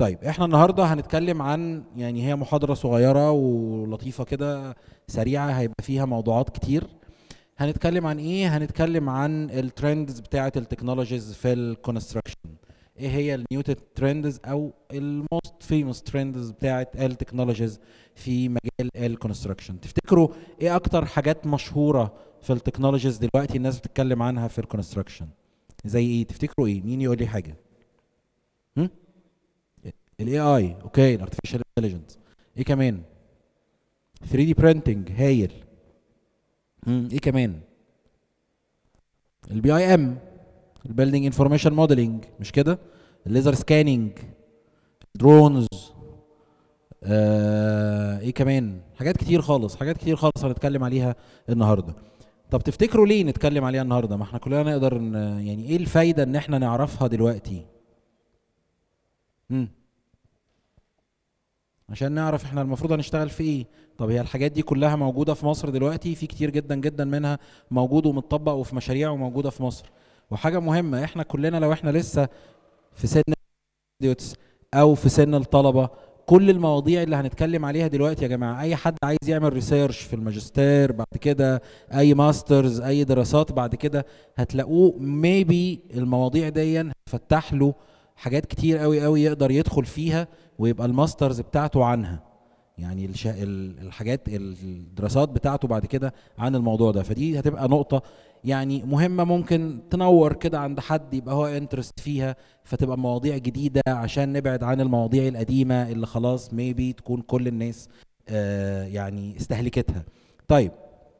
طيب احنا النهارده هنتكلم عن يعني هي محاضرة صغيرة ولطيفة كده سريعة هيبقى فيها موضوعات كتير هنتكلم عن ايه هنتكلم عن الترندز بتاعة التكنولوجيز في الكونستراكشن ايه هي النيو ترندز او الموست فيموس ترندز بتاعة التكنولوجيز في مجال الكونستراكشن تفتكروا ايه اكتر حاجات مشهورة في التكنولوجيز دلوقتي الناس بتتكلم عنها في الكونستراكشن زي ايه تفتكروا ايه مين يقول لي حاجة هم؟ الاي اي اوكي الارتفيشال انتليجنس ايه كمان 3 دي برينتنج هايل مم، ايه كمان البي اي ام البيلدينج انفورميشن موديلنج مش كده الليزر سكاننج درونز آه ايه كمان حاجات كتير خالص حاجات كتير خالص هنتكلم عليها النهارده طب تفتكروا ليه نتكلم عليها النهارده ما احنا كلنا نقدر ن- يعني ايه الفايده ان احنا نعرفها دلوقتي امم عشان نعرف احنا المفروض هنشتغل في ايه طب هي الحاجات دي كلها موجودة في مصر دلوقتي في كتير جدا جدا منها موجود ومتطبق وفي مشاريع وموجودة في مصر وحاجة مهمة احنا كلنا لو احنا لسه في سن الجراديوتس او في سن الطلبة كل المواضيع اللي هنتكلم عليها دلوقتي يا جماعة اي حد عايز يعمل ريسيرش في الماجستير بعد كده اي ماسترز اي دراسات بعد كده هتلاقوه ميبي المواضيع دي هتفتح له حاجات كتير قوي قوي يقدر يدخل فيها ويبقى الماسترز بتاعته عنها يعني الش... ال- الحاجات الدراسات بتاعته بعد كده عن الموضوع ده فدي هتبقى نقطة يعني مهمة ممكن تنور كده عند حد يبقى هو انترست فيها فتبقى مواضيع جديدة عشان نبعد عن المواضيع القديمة اللي خلاص ميبي تكون كل الناس آه يعني استهلكتها طيب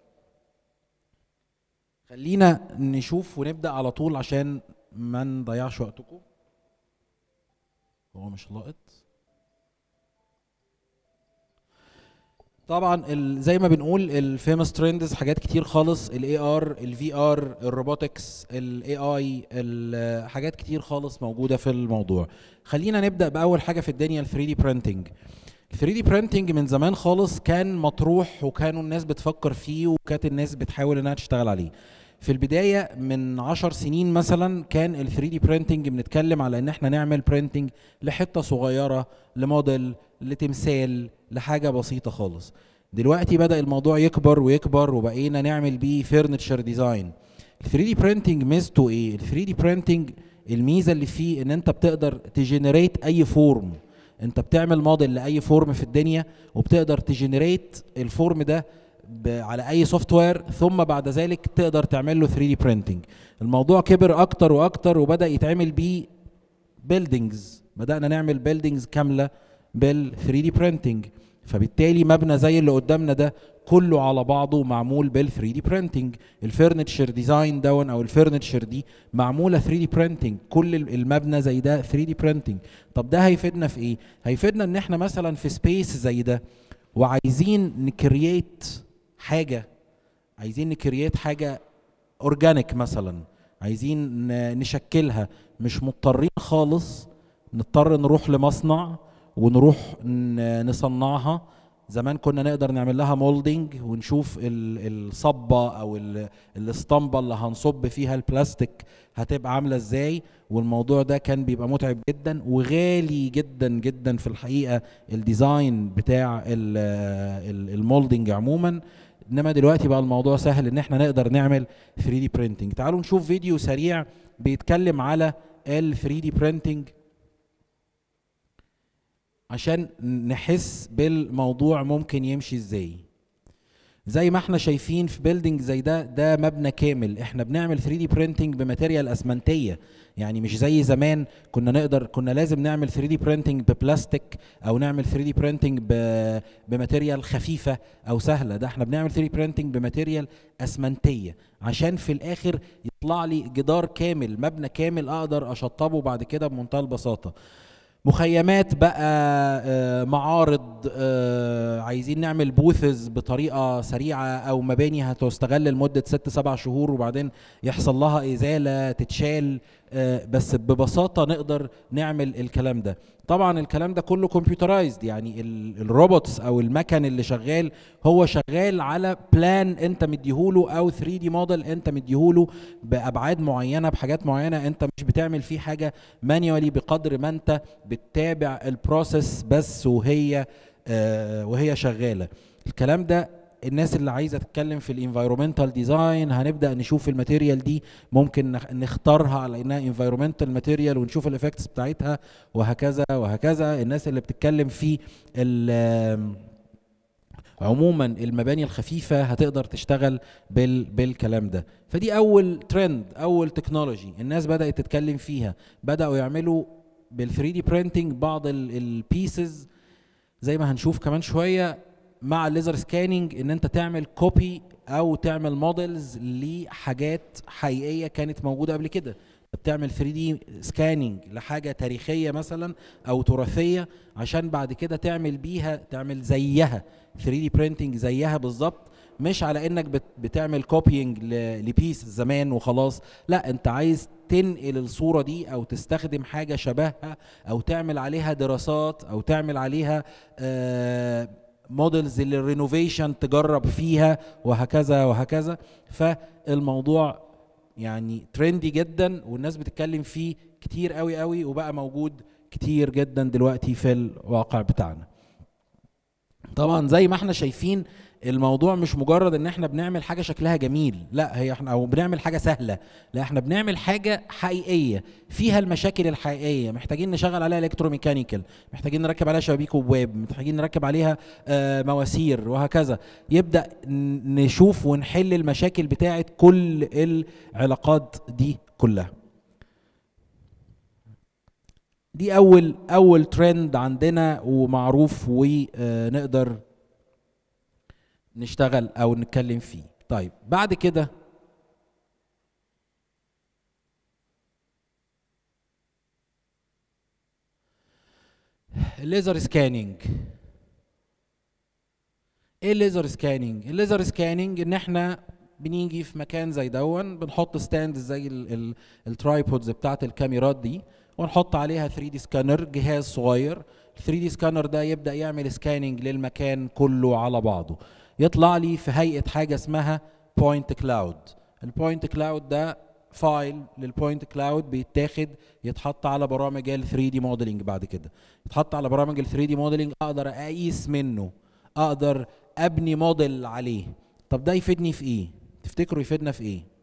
خلينا نشوف ونبدأ على طول عشان ما نضيعش وقتكم هو مش لاقط طبعا ال- زي ما بنقول الفيمس ترندز حاجات كتير خالص الاي ار الفي ار الروبوتكس الاي اي حاجات كتير خالص موجوده في الموضوع خلينا نبدا باول حاجه في الدنيا ال 3 دي برينتنج ال 3 دي برينتنج من زمان خالص كان مطروح وكانوا الناس بتفكر فيه وكانت الناس بتحاول انها تشتغل عليه في البدايه من عشر سنين مثلا كان ال 3 دي برينتنج بنتكلم على ان احنا نعمل برينتنج لحته صغيره لموديل لتمثال لحاجه بسيطه خالص دلوقتي بدا الموضوع يكبر ويكبر وبقينا نعمل بيه فيرنتشر ديزاين ال 3 دي برينتنج ميزته ايه ال 3 دي برينتنج الميزه اللي فيه ان انت بتقدر تجنريت اي فورم انت بتعمل موديل لاي فورم في الدنيا وبتقدر تجنريت الفورم ده ب- على اي سوفت وير ثم بعد ذلك تقدر تعمل له 3 دي برينتنج الموضوع كبر اكتر واكتر وبدا يتعمل بيه بيلدينجز بدانا نعمل بيلدينجز كامله بال 3 دي برينتنج فبالتالي مبنى زي اللي قدامنا ده كله على بعضه معمول بال 3 دي برينتنج الفرنتشر ديزاين دون او الفرنتشر دي معموله 3 دي برينتنج كل ال- المبنى زي ده 3 دي برينتنج طب ده هيفيدنا في ايه هيفيدنا ان احنا مثلا في سبيس زي ده وعايزين نكرييت حاجه عايزين نكرييت حاجه اورجانيك مثلا عايزين ن- نشكلها مش مضطرين خالص نضطر نروح لمصنع ونروح ن- نصنعها زمان كنا نقدر نعمل لها مولدنج ونشوف ال- الصبة او ال- الاسطمبة اللي هنصب فيها البلاستيك هتبقى عاملة ازاي والموضوع ده كان بيبقى متعب جدا وغالي جدا جدا في الحقيقة الديزاين بتاع ال- ال- المولدنج عموما انما دلوقتي بقى الموضوع سهل ان احنا نقدر نعمل 3 دي برينتنج تعالوا نشوف فيديو سريع بيتكلم على ال 3 دي برينتنج عشان نحس بالموضوع ممكن يمشي ازاي زي ما احنا شايفين في بيلدينج زي ده ده مبنى كامل احنا بنعمل 3 دي برينتنج بماتيريال اسمنتيه يعني مش زي زمان كنا نقدر كنا لازم نعمل 3 دي برينتنج ببلاستيك او نعمل 3 دي برينتنج بماتيريال خفيفه او سهله ده احنا بنعمل 3 دي برينتنج بماتيريال اسمنتيه عشان في الاخر يطلع لي جدار كامل مبنى كامل اقدر اشطبه بعد كده بمنتهى البساطه مخيمات بقى آه، معارض آه، عايزين نعمل بوثز بطريقه سريعه او مباني هتستغل لمده ست سبع شهور وبعدين يحصل لها ازاله تتشال آه، بس ببساطه نقدر نعمل الكلام ده طبعا الكلام ده كله كمبيوترايزد يعني ال- الروبوتس او المكن اللي شغال هو شغال على بلان انت مديهوله او 3 دي موديل انت مديهوله بابعاد معينه بحاجات معينه انت مش بتعمل فيه حاجه مانيوالي بقدر ما انت بتتابع البروسيس بس وهي آه، وهي شغاله الكلام ده الناس اللي عايزه تتكلم في الانفايرومنتال ديزاين هنبدا نشوف الماتيريال دي ممكن نخ- نختارها على انها انفايرومنتال ماتيريال ونشوف الافكتس بتاعتها وهكذا وهكذا الناس اللي بتتكلم في ال- عموما المباني الخفيفه هتقدر تشتغل بال بالكلام ده فدي اول ترند اول تكنولوجي الناس بدات تتكلم فيها بداوا يعملوا بال 3 دي برينتنج بعض البيسز زي ما هنشوف كمان شويه مع الليزر سكاننج ان انت تعمل كوبي او تعمل موديلز لحاجات حقيقيه كانت موجوده قبل كده بتعمل 3 دي سكاننج لحاجه تاريخيه مثلا او تراثيه عشان بعد كده تعمل بيها تعمل زيها 3 دي برينتنج زيها بالظبط مش على انك بت- بتعمل كوبينج لبيس زمان وخلاص لا انت عايز تنقل الصوره دي او تستخدم حاجه شبهها او تعمل عليها دراسات او تعمل عليها آه موديلز للرينوفيشن تجرب فيها وهكذا وهكذا فالموضوع يعني ترندي جدا والناس بتتكلم فيه كتير قوي قوي وبقى موجود كتير جدا دلوقتي في الواقع بتاعنا طبعا زي ما احنا شايفين الموضوع مش مجرد ان احنا بنعمل حاجه شكلها جميل لا هي احنا او بنعمل حاجه سهله لا احنا بنعمل حاجه حقيقيه فيها المشاكل الحقيقيه محتاجين نشغل عليها الكتروميكانيكال محتاجين نركب عليها شبابيك وبواب محتاجين نركب عليها آه، مواسير وهكذا يبدا ن- نشوف ونحل المشاكل بتاعه كل العلاقات دي كلها دي اول اول ترند عندنا ومعروف ونقدر نشتغل او نتكلم فيه طيب بعد كده الليزر سكاننج ايه الليزر سكاننج الليزر سكاننج ان احنا بنيجي في مكان زي دون بنحط ستاند زي ال- ال- الترايبودز بتاعت الكاميرات دي ونحط عليها 3 دي سكانر جهاز صغير ال 3 دي سكانر ده يبدا يعمل سكاننج للمكان كله على بعضه يطلع لي في هيئه حاجه اسمها بوينت كلاود البوينت كلاود ده فايل للبوينت كلاود بيتاخد يتحط على برامج ال 3 دي موديلنج بعد كده يتحط على برامج ال 3 دي موديلنج اقدر اقيس منه اقدر ابني موديل عليه طب ده يفيدني في ايه تفتكروا يفيدنا في ايه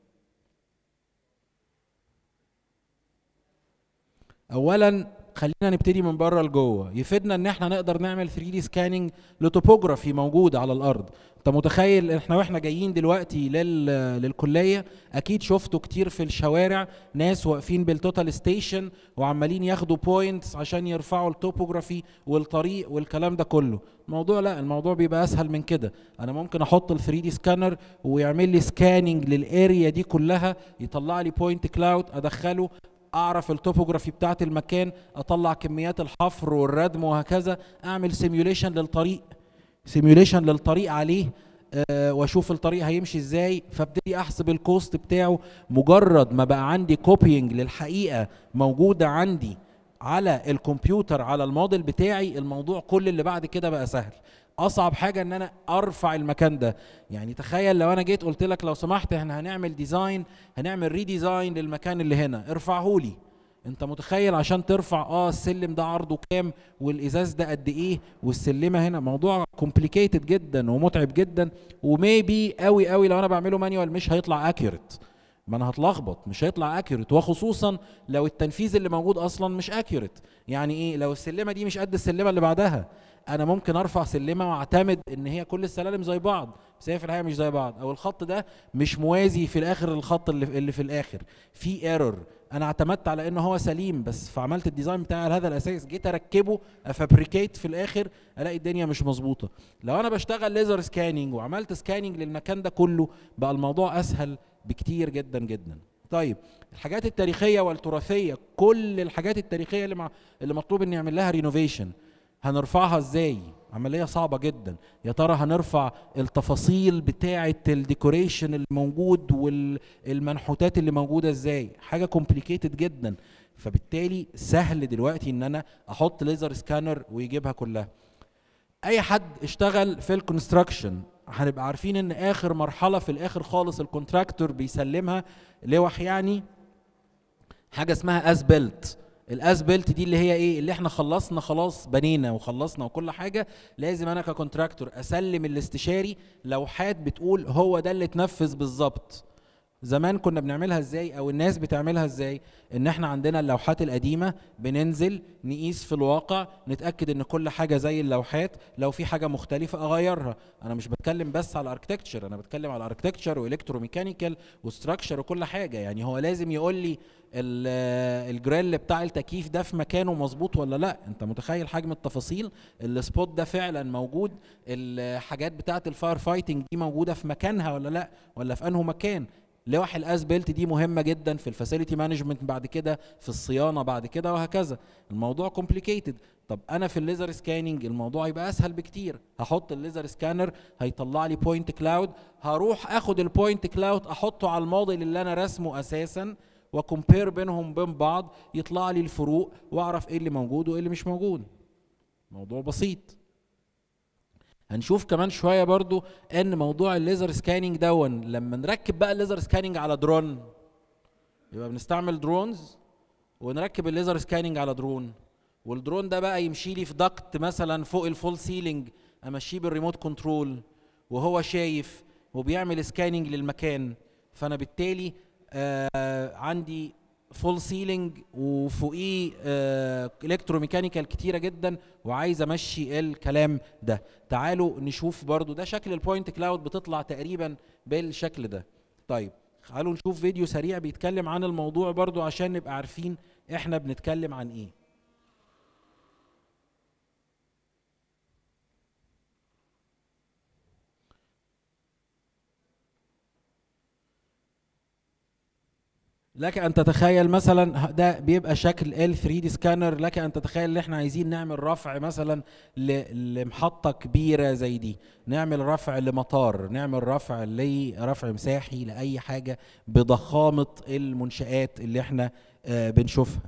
اولا خلينا نبتدي من بره لجوه يفيدنا ان احنا نقدر نعمل 3 دي سكاننج لتوبوجرافي موجود على الارض انت متخيل احنا واحنا جايين دلوقتي لل... للكليه اكيد شفتوا كتير في الشوارع ناس واقفين بالتوتال ستيشن وعمالين ياخدوا بوينتس عشان يرفعوا التوبوجرافي والطريق والكلام ده كله الموضوع لا الموضوع بيبقى اسهل من كده انا ممكن احط ال 3 دي سكانر ويعمل لي سكاننج للاريا دي كلها يطلع لي بوينت كلاود ادخله اعرف التوبوجرافي بتاعت المكان اطلع كميات الحفر والردم وهكذا اعمل سيميوليشن للطريق سيميوليشن للطريق عليه آه واشوف الطريق هيمشي ازاي فابتدي احسب الكوست بتاعه مجرد ما بقى عندي كوبينج للحقيقه موجوده عندي على الكمبيوتر على الموديل بتاعي الموضوع كل اللي بعد كده بقى سهل اصعب حاجه ان انا ارفع المكان ده يعني تخيل لو انا جيت قلت لك لو سمحت احنا هنعمل ديزاين هنعمل ريديزاين للمكان اللي هنا ارفعه لي انت متخيل عشان ترفع اه السلم ده عرضه كام والازاز ده قد ايه والسلمه هنا موضوع كومبليكيتد جدا ومتعب جدا وميبي قوي قوي لو انا بعمله مانيوال مش هيطلع اكيوريت ما انا هتلخبط مش هيطلع اكيوريت وخصوصا لو التنفيذ اللي موجود اصلا مش اكيوريت يعني ايه لو السلمه دي مش قد السلمه اللي بعدها انا ممكن ارفع سلمه واعتمد ان هي كل السلالم زي بعض بس هي في الحقيقه مش زي بعض او الخط ده مش موازي في الاخر للخط اللي اللي في الاخر في ايرور انا اعتمدت على ان هو سليم بس فعملت الديزاين بتاعي على هذا الاساس جيت اركبه افابريكيت في الاخر الاقي الدنيا مش مظبوطه لو انا بشتغل ليزر سكاننج وعملت سكاننج للمكان ده كله بقى الموضوع اسهل بكتير جدا جدا طيب الحاجات التاريخيه والتراثيه كل الحاجات التاريخيه اللي مع اللي مطلوب اني اعمل لها رينوفيشن هنرفعها ازاي عمليه صعبه جدا يا ترى هنرفع التفاصيل بتاعه الديكوريشن اللي موجود والمنحوتات اللي موجوده ازاي حاجه كومبليكيتد جدا فبالتالي سهل دلوقتي ان انا احط ليزر سكانر ويجيبها كلها اي حد اشتغل في الكونستراكشن هنبقى عارفين ان اخر مرحله في الاخر خالص الكونتراكتور بيسلمها لوح يعني حاجه اسمها از بيلت الاز بيلت دي اللي هي ايه اللي احنا خلصنا خلاص بنينا وخلصنا وكل حاجه لازم انا ككونتراكتور اسلم الاستشاري لوحات بتقول هو ده اللي اتنفذ بالظبط زمان كنا بنعملها ازاي او الناس بتعملها ازاي ان احنا عندنا اللوحات القديمه بننزل نقيس في الواقع نتاكد ان كل حاجه زي اللوحات لو في حاجه مختلفه اغيرها انا مش بتكلم بس على الاركتكتشر انا بتكلم على الاركتكتشر والكتروميكانيكال وستراكشر وكل حاجه يعني هو لازم يقول لي الجريل بتاع التكييف ده في مكانه مظبوط ولا لا انت متخيل حجم التفاصيل السبوت ده فعلا موجود الحاجات بتاعه الفاير فايتنج دي موجوده في مكانها ولا لا ولا في انه مكان لوح الاس بيلت دي مهمه جدا في الفاسيلتي مانجمنت بعد كده في الصيانه بعد كده وهكذا الموضوع كومبليكيتد طب انا في الليزر سكاننج الموضوع يبقى اسهل بكتير هحط الليزر سكانر هيطلع لي بوينت كلاود هروح اخد البوينت كلاود احطه على الموديل اللي انا رسمه اساسا وكومبير بينهم بين بعض يطلع لي الفروق واعرف ايه اللي موجود وايه اللي مش موجود موضوع بسيط هنشوف كمان شويه برضو ان موضوع الليزر سكاننج دون لما نركب بقى الليزر سكاننج على درون يبقى بنستعمل درونز ونركب الليزر سكاننج على درون والدرون ده بقى يمشي لي في دكت مثلا فوق الفول سيلينج امشيه بالريموت كنترول وهو شايف وبيعمل سكاننج للمكان فانا بالتالي آه عندي فول سيلينج وفوقيه آه الكتروميكانيكال كتيره جدا وعايز امشي الكلام ده تعالوا نشوف برضو ده شكل البوينت كلاود بتطلع تقريبا بالشكل ده طيب تعالوا نشوف فيديو سريع بيتكلم عن الموضوع برضو عشان نبقى عارفين احنا بنتكلم عن ايه لك ان تتخيل مثلا ده بيبقى شكل ال 3 دي سكانر لك ان تتخيل ان احنا عايزين نعمل رفع مثلا لمحطه كبيره زي دي نعمل رفع لمطار نعمل رفع لرفع مساحي لاي حاجه بضخامه المنشات اللي احنا بنشوفها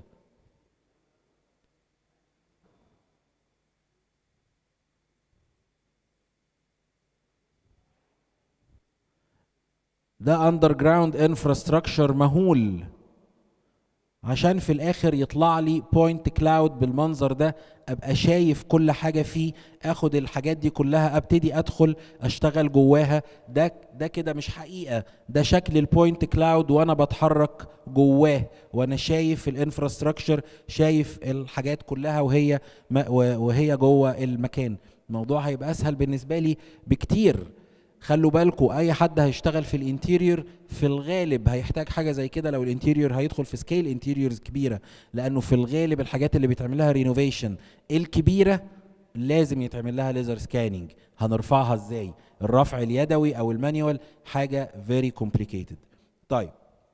ده اندر جراوند انفراستراكشر مهول عشان في الاخر يطلع لي بوينت كلاود بالمنظر ده ابقى شايف كل حاجه فيه اخد الحاجات دي كلها ابتدي ادخل اشتغل جواها ده ده كده مش حقيقه ده شكل البوينت كلاود وانا بتحرك جواه وانا شايف الانفراستراكشر شايف الحاجات كلها وهي وهي جوه المكان الموضوع هيبقى اسهل بالنسبه لي بكتير خلوا بالكم اي حد هيشتغل في الانتيريور في الغالب هيحتاج حاجه زي كده لو الانتيريور هيدخل في سكيل انتيريورز كبيره لانه في الغالب الحاجات اللي بيتعمل لها رينوفيشن الكبيره لازم يتعمل لها ليزر سكاننج هنرفعها ازاي الرفع اليدوي او المانيوال حاجه فيري كومبليكيتد طيب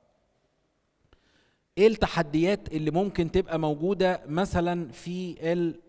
ايه التحديات اللي ممكن تبقى موجوده مثلا في ال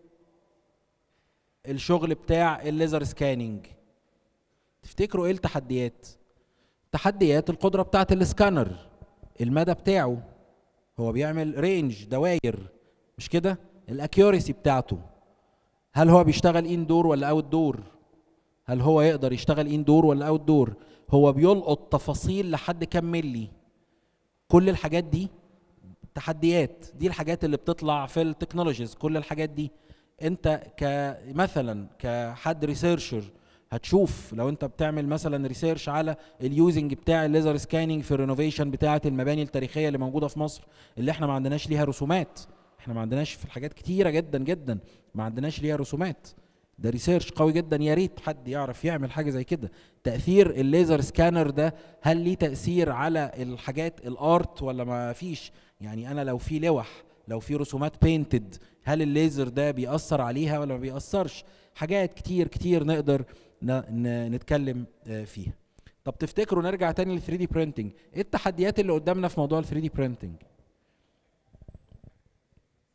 الشغل بتاع الليزر سكاننج تفتكروا ايه التحديات تحديات القدره بتاعه السكانر المدى بتاعه هو بيعمل رينج دواير مش كده الاكيوريسي بتاعته هل هو بيشتغل ان دور ولا اوت دور هل هو يقدر يشتغل ان دور ولا اوت دور هو بيلقط تفاصيل لحد كام ملي كل الحاجات دي تحديات دي الحاجات اللي بتطلع في التكنولوجيز كل الحاجات دي انت كمثلا كحد ريسيرشر هتشوف لو انت بتعمل مثلا ريسيرش على اليوزنج بتاع الليزر سكاننج في الرينوفيشن بتاعه المباني التاريخيه اللي موجوده في مصر اللي احنا ما عندناش ليها رسومات احنا ما عندناش في الحاجات كتيره جدا جدا ما عندناش ليها رسومات ده ريسيرش قوي جدا يا ريت حد يعرف يعمل حاجه زي كده تاثير الليزر سكانر ده هل ليه تاثير على الحاجات الارت ولا ما فيش يعني انا لو في لوح لو في رسومات بينتد هل الليزر ده بيأثر عليها ولا ما بيأثرش حاجات كتير كتير نقدر نتكلم فيها طب تفتكروا نرجع تاني لل 3 دي برينتنج ايه التحديات اللي قدامنا في موضوع ال 3 دي برينتنج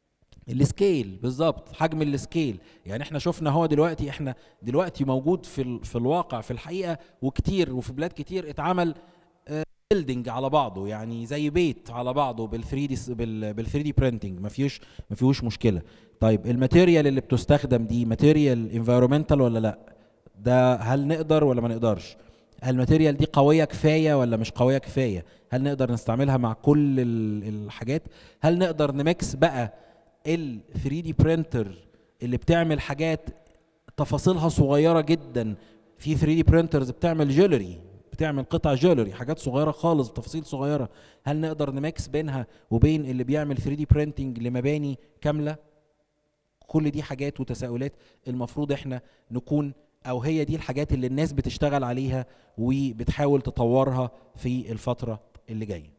السكيل بالظبط حجم السكيل يعني احنا شفنا هو دلوقتي احنا دلوقتي موجود في ال- في الواقع في الحقيقه وكتير وفي بلاد كتير اتعمل بيلدينج على بعضه يعني زي بيت على بعضه بال 3 دي بال 3 دي برينتنج ما فيهوش ما فيهوش مشكله طيب الماتيريال اللي بتستخدم دي ماتيريال انفيرومنتال ولا لا ده هل نقدر ولا ما نقدرش هل الماتيريال دي قويه كفايه ولا مش قويه كفايه هل نقدر نستعملها مع كل ال- الحاجات هل نقدر نميكس بقى ال 3 دي برينتر اللي بتعمل حاجات تفاصيلها صغيره جدا في 3 دي برينترز بتعمل جولري بتعمل قطع جولري حاجات صغيره خالص بتفاصيل صغيره هل نقدر نميكس بينها وبين اللي بيعمل 3 دي برينتنج لمباني كامله كل دي حاجات وتساؤلات المفروض احنا نكون او هي دي الحاجات اللي الناس بتشتغل عليها وبتحاول تطورها في الفتره اللي جايه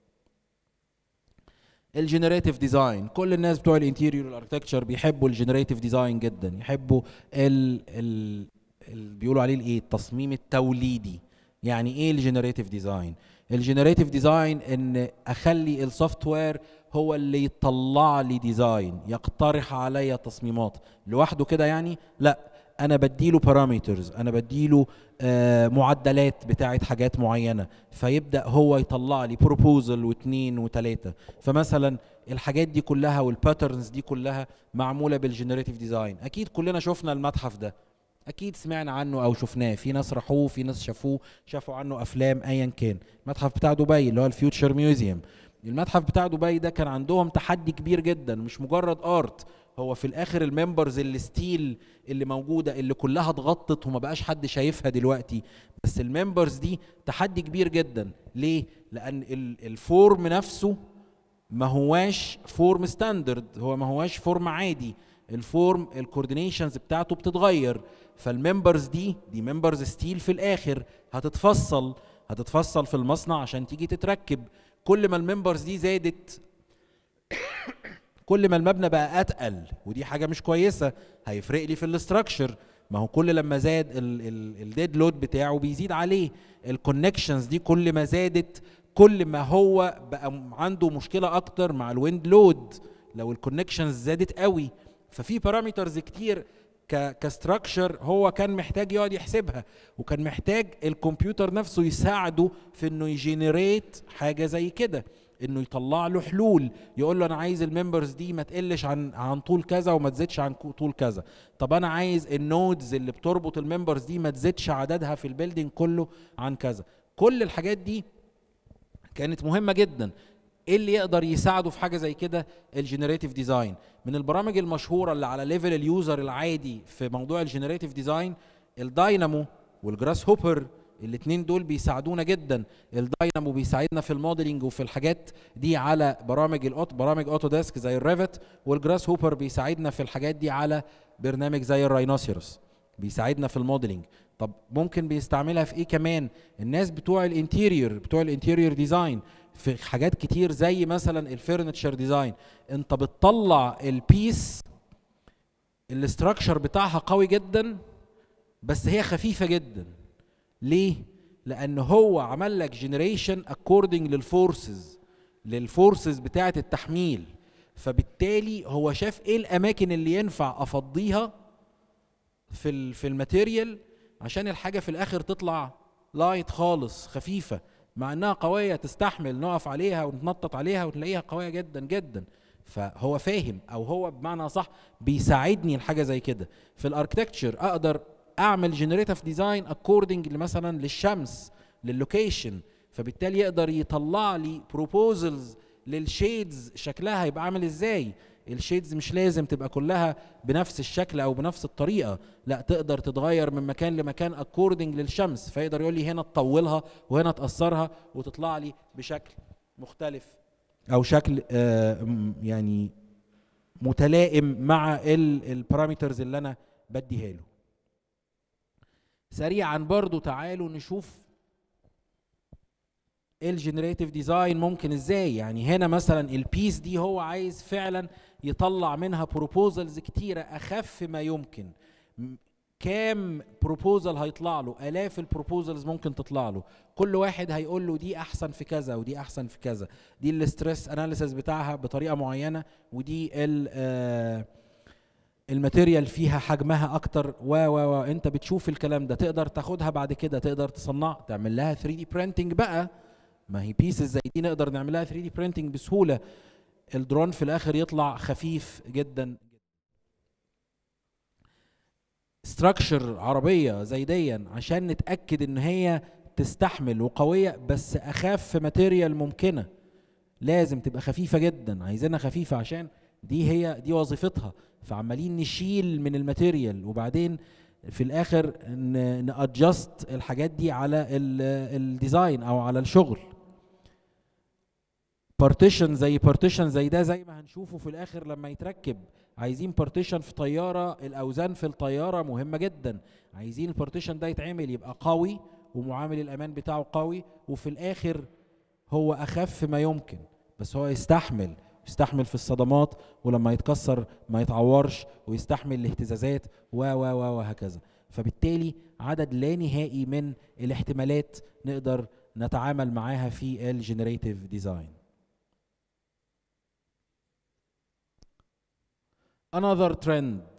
الجنريتيف ديزاين كل الناس بتوع الانتيريور والاركتكتشر بيحبوا الجنريتيف ديزاين جدا يحبوا ال ال ال بيقولوا عليه الايه التصميم التوليدي يعني ايه الجنريتيف ديزاين الجنريتيف ديزاين ان اخلي السوفت وير هو اللي يطلع لي ديزاين يقترح عليا تصميمات لوحده كده يعني لا انا بديله بارامترز انا بديله آه معدلات بتاعه حاجات معينه فيبدا هو يطلع لي بروبوزل واثنين وثلاثه فمثلا الحاجات دي كلها والباترنز دي كلها معموله بالجنريتيف ديزاين اكيد كلنا شفنا المتحف ده اكيد سمعنا عنه او شفناه في ناس راحوه في ناس شافوه شافوا عنه افلام ايا كان المتحف بتاع دبي اللي هو الفيوتشر ميوزيوم المتحف بتاع دبي ده كان عندهم تحدي كبير جدا مش مجرد ارت هو في الاخر الممبرز اللي ستيل اللي موجوده اللي كلها اتغطت وما بقاش حد شايفها دلوقتي بس الممبرز دي تحدي كبير جدا ليه لان ال- الفورم نفسه ما هواش فورم ستاندرد هو ما هواش فورم عادي الفورم الكوردينيشنز بتاعته بتتغير فالممبرز دي دي ممبرز ستيل في الاخر هتتفصل هتتفصل في المصنع عشان تيجي تتركب كل ما الممبرز دي زادت كل ما المبنى بقى اتقل ودي حاجه مش كويسه هيفرق لي في الاستراكشر ما هو كل لما زاد الديد لود بتاعه بيزيد عليه الكونكشنز دي كل ما زادت كل ما هو بقى م- عنده مشكله اكتر مع الويند لود لو الكونكشنز زادت قوي ففي بارامترز كتير ك كستراكشر هو كان محتاج يقعد يحسبها وكان محتاج الكمبيوتر نفسه يساعده في انه يجينيريت حاجه زي كده انه يطلع له حلول يقول له انا عايز الممبرز دي ما تقلش عن عن طول كذا وما تزيدش عن كو- طول كذا طب انا عايز النودز اللي بتربط الممبرز دي ما تزيدش عددها في البيلدينج كله عن كذا كل الحاجات دي كانت مهمه جدا ايه اللي يقدر يساعده في حاجه زي كده الجنريتيف ديزاين من البرامج المشهوره اللي على ليفل اليوزر العادي في موضوع الجنريتيف ديزاين الداينامو والجراس هوبر الاثنين دول بيساعدونا جدا الداينامو بيساعدنا في الموديلنج وفي الحاجات دي على برامج الاوت برامج اوتو ديسك زي الريفت والجراس هوبر بيساعدنا في الحاجات دي على برنامج زي الراينوسيروس بيساعدنا في الموديلنج طب ممكن بيستعملها في ايه كمان الناس بتوع الانتيريور بتوع الانتيريور ديزاين في حاجات كتير زي مثلا الفurniture ديزاين انت بتطلع البيس الاستراكشر بتاعها قوي جدا بس هي خفيفه جدا ليه لان هو عمل لك جنريشن اكوردنج للفورسز للفورسز بتاعه التحميل فبالتالي هو شاف ايه الاماكن اللي ينفع افضيها في ال في الماتيريال عشان الحاجه في الاخر تطلع لايت خالص خفيفه مع انها قويه تستحمل نقف عليها ونتنطط عليها وتلاقيها قويه جدا جدا فهو فاهم او هو بمعنى صح بيساعدني الحاجه زي كده في الاركتكتشر اقدر اعمل جنريتيف ديزاين اكوردنج مثلا للشمس للوكيشن فبالتالي يقدر يطلع لي بروبوزلز للشيدز شكلها هيبقى عامل ازاي الشيدز مش لازم تبقى كلها بنفس الشكل او بنفس الطريقه لا تقدر تتغير من مكان لمكان اكوردنج للشمس فيقدر يقول لي هنا تطولها وهنا تقصرها وتطلع لي بشكل مختلف او شكل آه م- يعني متلائم مع البارامترز اللي انا بديها له سريعا برضو تعالوا نشوف الجنريتيف ديزاين ممكن ازاي يعني هنا مثلا البيس دي هو عايز فعلا يطلع منها بروبوزلز كتيره اخف ما يمكن م- كام بروبوزال هيطلع له الاف البروبوزالز ممكن تطلع له كل واحد هيقول له دي احسن في كذا ودي احسن في كذا دي الاستريس اناليسيس بتاعها بطريقه معينه ودي ال آه الماتيريال فيها حجمها اكتر و و و انت بتشوف الكلام ده تقدر تاخدها بعد كده تقدر تصنع تعمل لها 3 دي برينتنج بقى ما هي بيسز زي دي نقدر نعمل لها 3 دي برينتنج بسهوله الدرون في الاخر يطلع خفيف جدا ستراكشر عربيه زي دي عشان نتاكد ان هي تستحمل وقويه بس اخف ماتيريال ممكنه لازم تبقى خفيفه جدا عايزينها خفيفه عشان دي هي دي وظيفتها فعمالين نشيل من الماتيريال وبعدين في الاخر نادجست الحاجات دي على الديزاين او على الشغل بارتيشن زي بارتيشن زي ده زي ما هنشوفه في الاخر لما يتركب عايزين بارتيشن في طياره الاوزان في الطياره مهمه جدا عايزين البارتيشن ده يتعمل يبقى قوي ومعامل الامان بتاعه قوي وفي الاخر هو اخف ما يمكن بس هو يستحمل يستحمل في الصدمات ولما يتكسر ما يتعورش ويستحمل الاهتزازات و و و وهكذا فبالتالي عدد لا نهائي من الاحتمالات نقدر نتعامل معاها في الجنريتيف ديزاين another trend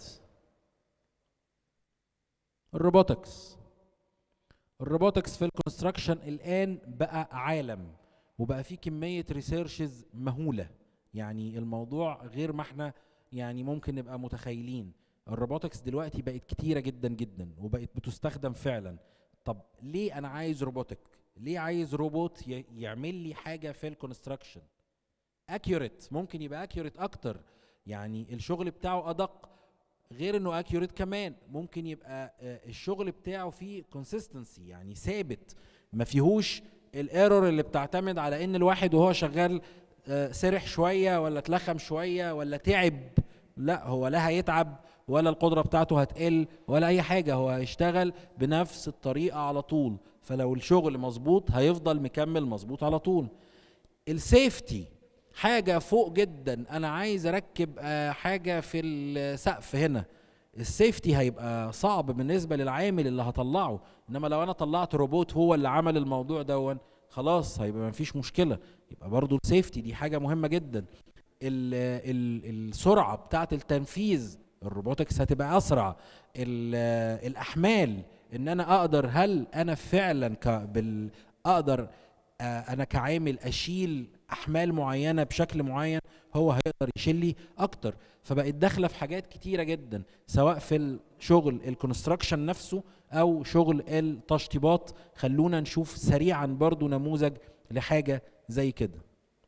الروبوتكس الروبوتكس في الكونستراكشن الان بقى عالم وبقى في كميه ريسيرشز مهوله يعني الموضوع غير ما احنا يعني ممكن نبقى متخيلين الروبوتكس دلوقتي بقت كتيره جدا جدا وبقت بتستخدم فعلا طب ليه انا عايز روبوتك ليه عايز روبوت يعمل لي حاجه في الكونستراكشن اكيوريت ممكن يبقى اكيوريت اكتر يعني الشغل بتاعه ادق غير انه اكيوريت كمان ممكن يبقى الشغل بتاعه فيه كونسيستنسي يعني ثابت ما فيهوش الايرور اللي بتعتمد على ان الواحد وهو شغال سرح شويه ولا اتلخم شويه ولا تعب لا هو لا هيتعب ولا القدره بتاعته هتقل ولا اي حاجه هو هيشتغل بنفس الطريقه على طول فلو الشغل مظبوط هيفضل مكمل مظبوط على طول السيفتي حاجه فوق جدا انا عايز اركب حاجه في السقف هنا السيفتي هيبقى صعب بالنسبه للعامل اللي هطلعه انما لو انا طلعت روبوت هو اللي عمل الموضوع دون خلاص هيبقى مفيش مشكله يبقى برضو السيفتي دي حاجه مهمه جدا ال ال السرعه بتاعه التنفيذ الروبوتكس هتبقى اسرع الاحمال ان انا اقدر هل انا فعلا ك بال اقدر انا كعامل اشيل احمال معينه بشكل معين هو هيقدر يشيل لي اكتر فبقت داخله في حاجات كتيره جدا سواء في الشغل الكونستراكشن نفسه او شغل التشطيبات خلونا نشوف سريعا برضو نموذج لحاجه زي كده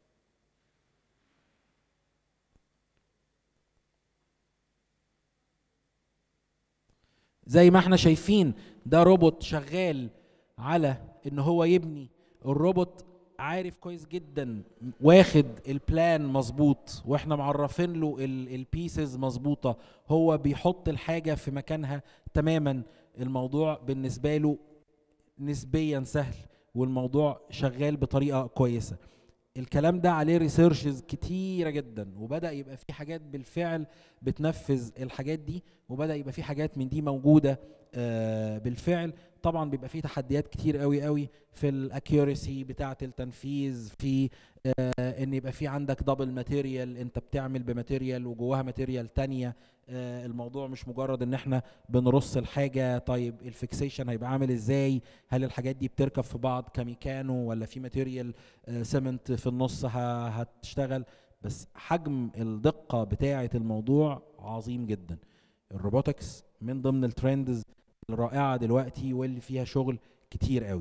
زي ما احنا شايفين ده روبوت شغال على ان هو يبني الروبوت عارف كويس جدا واخد البلان مظبوط واحنا معرفين له البيسز مظبوطه هو بيحط الحاجه في مكانها تماما الموضوع بالنسبه له نسبيا سهل والموضوع شغال بطريقه كويسه الكلام ده عليه ريسيرشز كتيره جدا وبدا يبقى في حاجات بالفعل بتنفذ الحاجات دي وبدا يبقى في حاجات من دي موجوده آه بالفعل طبعا بيبقى في تحديات كتير قوي قوي في الاكيورسي بتاعه التنفيذ في آه ان يبقى في عندك دبل ماتيريال انت بتعمل بماتيريال وجواها ماتيريال تانية آه الموضوع مش مجرد ان احنا بنرص الحاجه طيب الفيكسيشن هيبقى عامل ازاي هل الحاجات دي بتركب في بعض كميكانو ولا في ماتيريال آه سيمنت في النص هتشتغل بس حجم الدقه بتاعه الموضوع عظيم جدا الروبوتكس من ضمن الترندز الرائعه دلوقتي واللي فيها شغل كتير قوي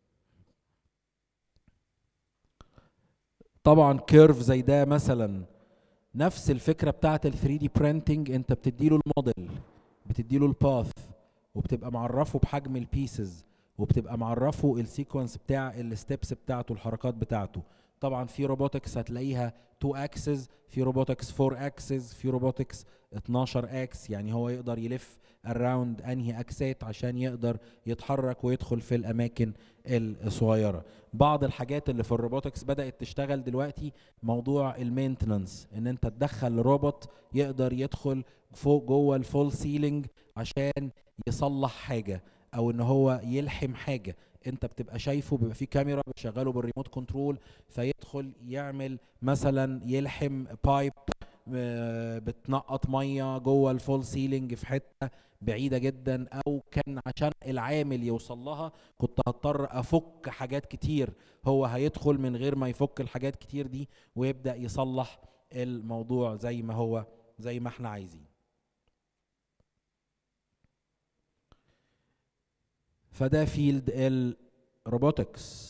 طبعا كيرف زي ده مثلا نفس الفكره بتاعه ال 3 دي برينتنج انت بتديله الموديل بتديله الباث وبتبقى معرفه بحجم البيسز وبتبقى معرفه السيكونس بتاع الستبس بتاعته الحركات بتاعته طبعا في روبوتكس هتلاقيها 2 اكسس في روبوتكس 4 اكسس في روبوتكس 12 اكس يعني هو يقدر يلف اراوند انهي اكسات عشان يقدر يتحرك ويدخل في الاماكن الصغيره بعض الحاجات اللي في الروبوتكس بدات تشتغل دلوقتي موضوع المينتننس ان انت تدخل روبوت يقدر يدخل فوق جوه الفول سيلينج عشان يصلح حاجه او ان هو يلحم حاجه انت بتبقى شايفه بيبقى في كاميرا بتشغله بالريموت كنترول فيدخل يعمل مثلا يلحم بايب آه، بتنقط ميه جوه الفول سيلينج في حته بعيده جدا او كان عشان العامل يوصل لها كنت هضطر افك حاجات كتير هو هيدخل من غير ما يفك الحاجات كتير دي ويبدا يصلح الموضوع زي ما هو زي ما احنا عايزين فده فيلد الروبوتكس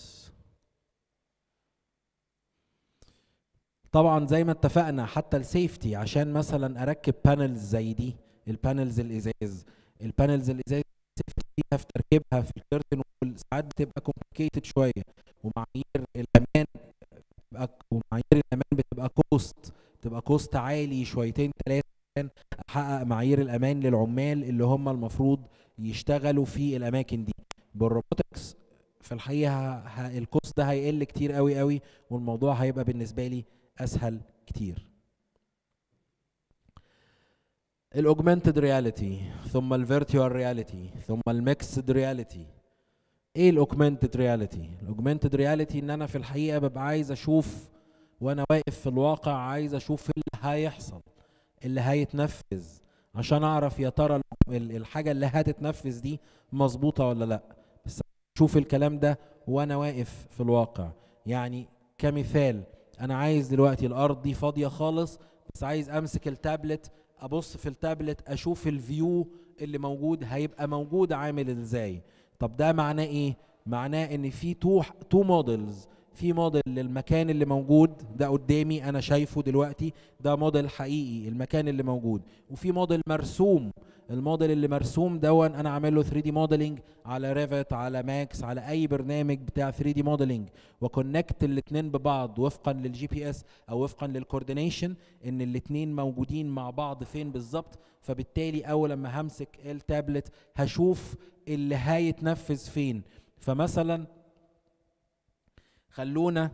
طبعا زي ما اتفقنا حتى السيفتي عشان مثلا اركب بانلز زي دي البانلز الازاز البانلز الازاز فيها في تركيبها في الكيرتن ساعات بتبقى كومبليكيتد شويه ومعايير الامان بتبقى ومعايير الامان بتبقى كوست بتبقى كوست عالي شويتين ثلاثه عشان احقق معايير الامان للعمال اللي هم المفروض يشتغلوا في الاماكن دي بالروبوتكس في الحقيقه الكوست ده هيقل كتير قوي قوي والموضوع هيبقى بالنسبه لي اسهل كتير الاوجمانتد رياليتي ثم الفيرتوال رياليتي ثم الميكسد رياليتي ايه الاوجمانتد رياليتي الاوجمانتد رياليتي ان انا في الحقيقه ببقى عايز اشوف وانا واقف في الواقع عايز اشوف اللي هيحصل اللي هيتنفذ عشان اعرف يا ترى الحاجه اللي هتتنفذ دي مظبوطه ولا لا بس اشوف الكلام ده وانا واقف في الواقع يعني كمثال انا عايز دلوقتي الارض دي فاضيه خالص بس عايز امسك التابلت ابص في التابلت اشوف الفيو اللي موجود هيبقى موجود عامل ازاي طب ده معناه ايه معناه ان في تو تو موديلز في موديل للمكان اللي موجود ده قدامي انا شايفه دلوقتي ده موديل حقيقي المكان اللي موجود وفي موديل مرسوم الموديل اللي مرسوم دون انا عامل له 3 دي موديلنج على ريفت على ماكس على اي برنامج بتاع 3 دي موديلنج وكونكت الاثنين ببعض وفقا للجي بي اس او وفقا للكوردينيشن ان الاثنين موجودين مع بعض فين بالظبط فبالتالي اول لما همسك التابلت هشوف اللي هيتنفذ فين فمثلا خلونا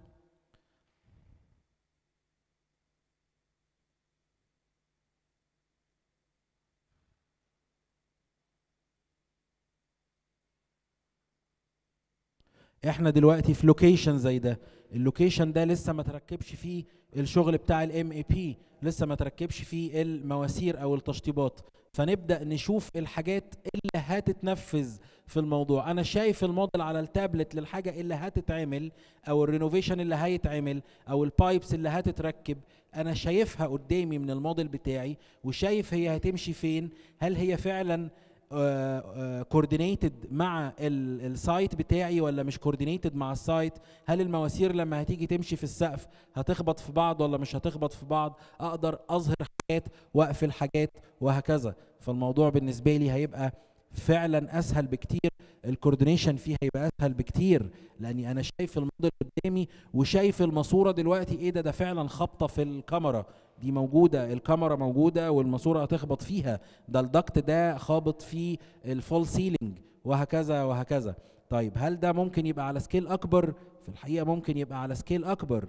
احنا دلوقتي في لوكيشن زي ده اللوكيشن ده لسه ما تركبش فيه الشغل بتاع الام اي بي لسه ما تركبش فيه المواسير او التشطيبات فنبدا نشوف الحاجات اللي هتتنفذ في الموضوع انا شايف الموديل على التابلت للحاجه اللي هتتعمل او الرينوفيشن اللي هيتعمل او البايبس اللي هتتركب انا شايفها قدامي من الموديل بتاعي وشايف هي هتمشي فين هل هي فعلا كوردينيتد مع السايت بتاعي ولا مش كوردينيتد مع السايت هل المواسير لما هتيجي تمشي في السقف هتخبط في بعض ولا مش هتخبط في بعض اقدر اظهر حاجات واقفل حاجات وهكذا فالموضوع بالنسبه لي هيبقى فعلا اسهل بكتير الكوردينيشن فيه هيبقى اسهل بكتير لاني انا شايف الموديل قدامي وشايف الماسوره دلوقتي ايه ده ده فعلا خبطه في الكاميرا دي موجوده الكاميرا موجوده والماسوره هتخبط فيها ده الدكت ده خابط في الفول سيلينج وهكذا وهكذا طيب هل ده ممكن يبقى على سكيل اكبر في الحقيقه ممكن يبقى على سكيل اكبر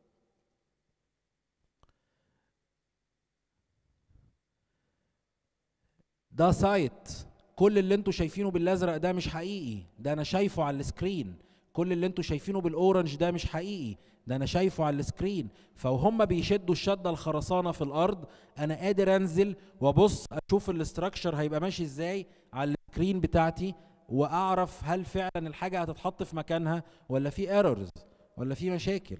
ده سايت كل اللي انتوا شايفينه بالازرق ده مش حقيقي ده انا شايفه على السكرين كل اللي انتوا شايفينه بالاورنج ده مش حقيقي ده انا شايفه على السكرين فهم بيشدوا الشده الخرسانه في الارض انا قادر انزل وابص اشوف الاستراكشر هيبقى ماشي ازاي على السكرين بتاعتي واعرف هل فعلا الحاجه هتتحط في مكانها ولا في ايرورز ولا في مشاكل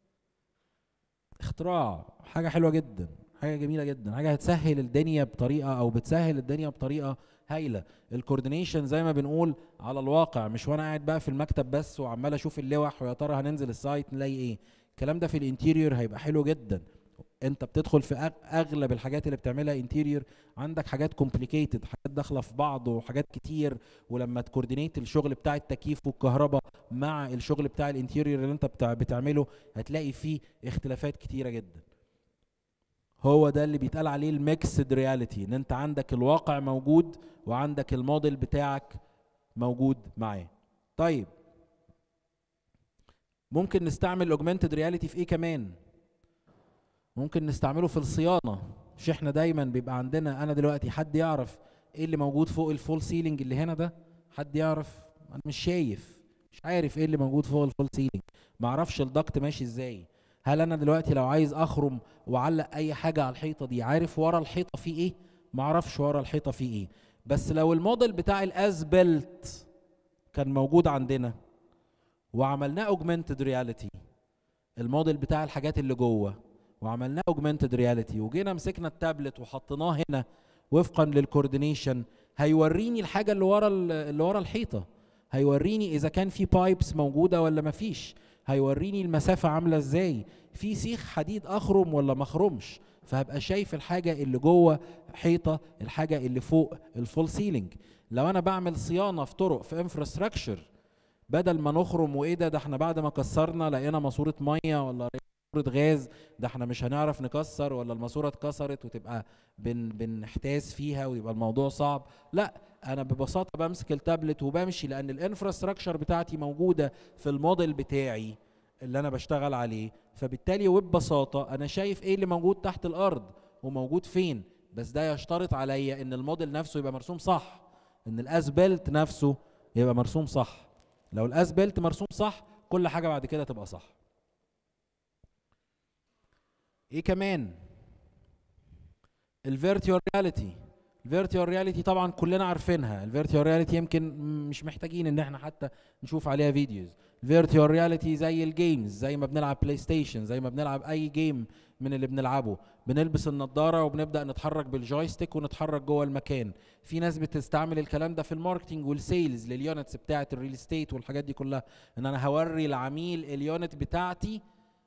اختراع حاجه حلوه جدا حاجه جميله جدا حاجه هتسهل الدنيا بطريقه او بتسهل الدنيا بطريقه هايله الكوردينيشن زي ما بنقول على الواقع مش وانا قاعد بقى في المكتب بس وعمال اشوف اللوح ويا ترى هننزل السايت نلاقي ايه الكلام ده في الانتيريور هيبقى حلو جدا انت بتدخل في اغلب الحاجات اللي بتعملها انتيريور عندك حاجات كومبليكيتد حاجات داخله في بعض وحاجات كتير ولما تكوردينيت الشغل بتاع التكييف والكهرباء مع الشغل بتاع الانتيريور اللي انت بتعمله هتلاقي فيه اختلافات كتيره جدا هو ده اللي بيتقال عليه الميكسد رياليتي ان انت عندك الواقع موجود وعندك الموديل بتاعك موجود معاه طيب ممكن نستعمل اوجمانتد رياليتي في ايه كمان ممكن نستعمله في الصيانه مش احنا دايما بيبقى عندنا انا دلوقتي حد يعرف ايه اللي موجود فوق الفول سيلينج اللي هنا ده حد يعرف انا مش شايف مش عارف ايه اللي موجود فوق الفول سيلينج ما اعرفش الضغط ماشي ازاي هل انا دلوقتي لو عايز اخرم واعلق اي حاجه على الحيطه دي عارف ورا الحيطه في ايه ما اعرفش ورا الحيطه في ايه بس لو الموديل بتاع الازبلت كان موجود عندنا وعملناه اوجمانتد رياليتي الموديل بتاع الحاجات اللي جوه وعملناه اوجمانتد رياليتي وجينا مسكنا التابلت وحطيناه هنا وفقا للكوردينيشن هيوريني الحاجه اللي ورا اللي ورا الحيطه هيوريني اذا كان في بايبس موجوده ولا ما فيش هيوريني المسافه عامله ازاي في سيخ حديد اخرم ولا ما اخرمش فهبقى شايف الحاجه اللي جوه حيطه الحاجه اللي فوق الفول سيلينج لو انا بعمل صيانه في طرق في انفراستراكشر بدل ما نخرم وايه ده ده احنا بعد ما كسرنا لقينا ماسوره ميه ولا ماسوره غاز ده احنا مش هنعرف نكسر ولا الماسوره اتكسرت وتبقى بن بنحتاس فيها ويبقى الموضوع صعب لا انا ببساطه بمسك التابلت وبمشي لان الانفراستراكشر بتاعتي موجوده في الموديل بتاعي اللي انا بشتغل عليه فبالتالي وببساطه انا شايف ايه اللي موجود تحت الارض وموجود فين بس ده يشترط عليا ان الموديل نفسه يبقى مرسوم صح ان الاسبلت نفسه يبقى مرسوم صح لو الاسبلت مرسوم صح كل حاجه بعد كده تبقى صح ايه كمان الفيرتيوال رياليتي الفيرتيوال رياليتي طبعا كلنا عارفينها الفيرتيوال رياليتي يمكن مش محتاجين ان احنا حتى نشوف عليها فيديوز الفيرتيوال رياليتي زي الجيمز زي ما بنلعب بلاي ستيشن زي ما بنلعب اي جيم من اللي بنلعبه بنلبس النضاره وبنبدا نتحرك بالجويستيك ونتحرك جوه المكان في ناس بتستعمل الكلام ده في الماركتنج والسيلز لليونتس بتاعه الريل استيت والحاجات دي كلها ان انا هوري العميل اليونت بتاعتي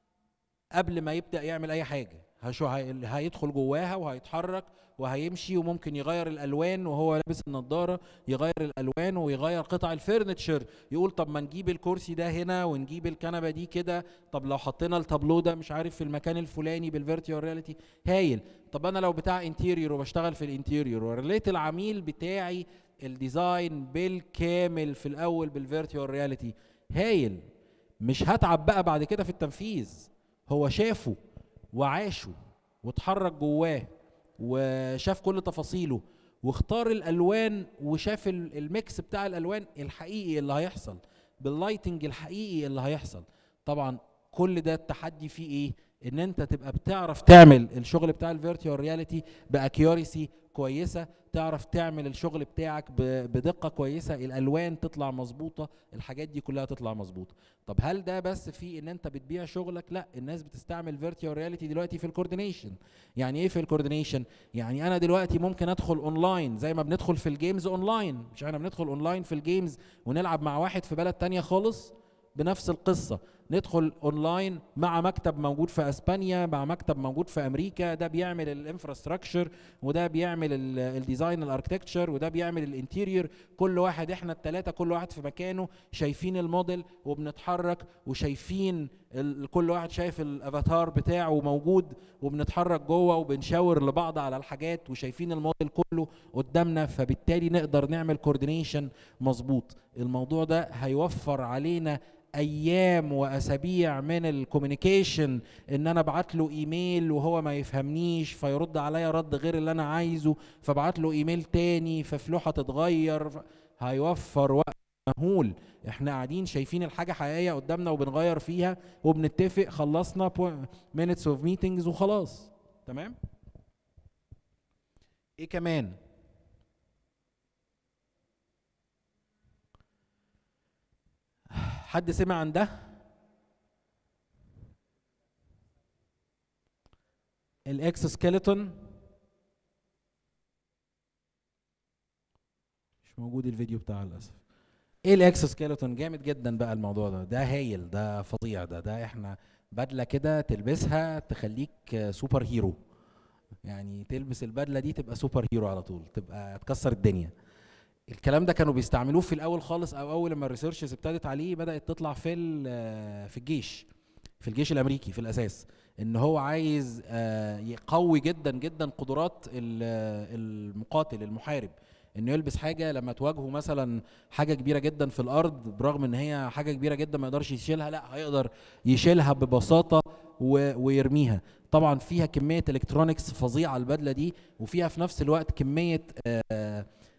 قبل ما يبدا يعمل اي حاجه هشو هيدخل جواها وهيتحرك وهيمشي وممكن يغير الالوان وهو لابس النضاره يغير الالوان ويغير قطع الفرنتشر يقول طب ما نجيب الكرسي ده هنا ونجيب الكنبه دي كده طب لو حطينا التابلو ده مش عارف في المكان الفلاني بالفيرتيوال رياليتي هايل طب انا لو بتاع انتيريور وبشتغل في الانتيريور ورليت العميل بتاعي الديزاين بالكامل في الاول بالفيرتيوال رياليتي هايل مش هتعب بقى بعد كده في التنفيذ هو شافه وعاشه واتحرك جواه وشاف كل تفاصيله واختار الالوان وشاف الميكس بتاع الالوان الحقيقي اللي هيحصل باللايتنج الحقيقي اللي هيحصل طبعا كل ده التحدي فيه ايه ان انت تبقى بتعرف تعمل الشغل بتاع الفيرتوال رياليتي باكيوريسي كويسه تعرف تعمل الشغل بتاعك بدقه كويسه الالوان تطلع مظبوطه الحاجات دي كلها تطلع مظبوطه طب هل ده بس في ان انت بتبيع شغلك لا الناس بتستعمل فيرتوال رياليتي دلوقتي في الكوردينيشن يعني ايه في الكوردينيشن يعني انا دلوقتي ممكن ادخل اونلاين زي ما بندخل في الجيمز اونلاين مش احنا بندخل اونلاين في الجيمز ونلعب مع واحد في بلد تانية خالص بنفس القصه ندخل اونلاين مع مكتب موجود في اسبانيا مع مكتب موجود في امريكا ده بيعمل الانفراستراكشر وده بيعمل الديزاين الاركتكتشر وده بيعمل الانتيريور كل واحد احنا الثلاثه كل واحد في مكانه شايفين الموديل وبنتحرك وشايفين كل واحد شايف الافاتار بتاعه موجود وبنتحرك جوه وبنشاور لبعض على الحاجات وشايفين الموديل كله قدامنا فبالتالي نقدر نعمل كوردينيشن مظبوط الموضوع ده هيوفر علينا ايام واسابيع من الكوميونيكيشن ان انا ابعت له ايميل وهو ما يفهمنيش فيرد عليا رد غير اللي انا عايزه فابعت له ايميل تاني ففلوحه تتغير هيوفر وقت مهول احنا قاعدين شايفين الحاجه حقيقيه قدامنا وبنغير فيها وبنتفق خلصنا minutes اوف ميتنجز وخلاص تمام ايه كمان حد سمع عن ده الاكس سكيلتون مش موجود الفيديو بتاعه للاسف ايه الاكس سكيلتون جامد جدا بقى الموضوع ده ده هايل ده فظيع ده ده احنا بدله كده تلبسها تخليك سوبر هيرو يعني تلبس البدله دي تبقى سوبر هيرو على طول تبقى تكسر الدنيا الكلام ده كانوا بيستعملوه في الاول خالص او اول لما الريسيرشز ابتدت عليه بدات تطلع في في الجيش في الجيش الامريكي في الاساس ان هو عايز يقوي جدا جدا قدرات المقاتل المحارب انه يلبس حاجه لما تواجهه مثلا حاجه كبيره جدا في الارض برغم ان هي حاجه كبيره جدا ما يقدرش يشيلها لا هيقدر يشيلها ببساطه ويرميها طبعا فيها كميه الكترونكس فظيعه البدله دي وفيها في نفس الوقت كميه آآ